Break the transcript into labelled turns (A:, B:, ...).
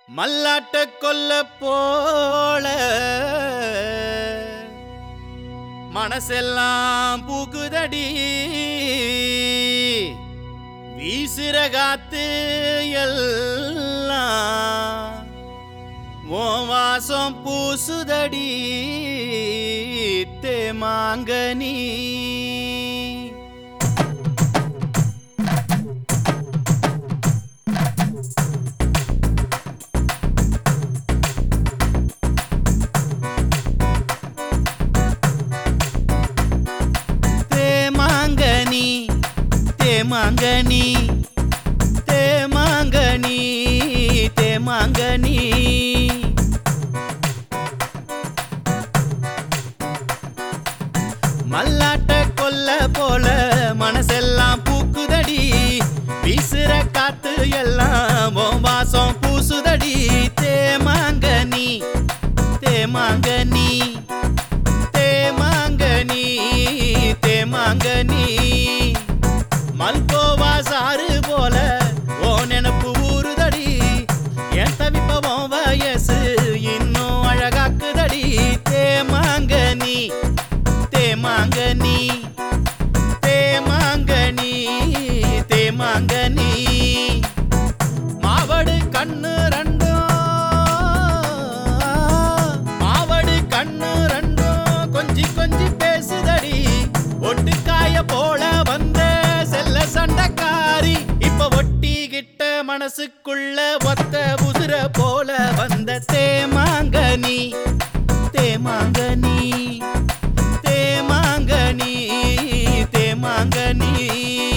A: மல்லாட்ட கொல்ல போல மனசெல்லாம் பூக்குதடி வீசுற காத்து எல்லாம் உன் வாசம் பூசுதடி தேமாங்கனி தேமாங்கனி தேமாங்கனி தேமாங்கனி தேமாங்கனி மல்லாட்ட கொல்ல போல மனசெல்லாம் பூக்குதடி வீசுற காத்து எல்லாம் உன் வாசம் பூசுதடி தேமாங்கனி தேமாங்கனி தேமாங்கனி தேமாங்கனி மல்கோவா சாறு போல ஓ நினப்பு ஊறுதடி என் தவிப்பவன் வயசு இன்னும் அழகாக்குதடி தேமாங்கனி தேமாங்கனி தேமாங்கனி தேமாங்கனி மாவடு கண்ணு ரெண்டும் மாவடு கண்ணு ரெண்டும் கொஞ்சி கொஞ்சி பேசுதடி ஒட்டுக்காய போல வந்த செல்ல சண்டைக்காரி இப்ப ஒட்டிக்கிட்ட மனசுக்குள்ள ஒத்த உசுர போல வந்த தேமாங்கனி தேமாங்கனி தேமாங்கனி தேமாங்கனி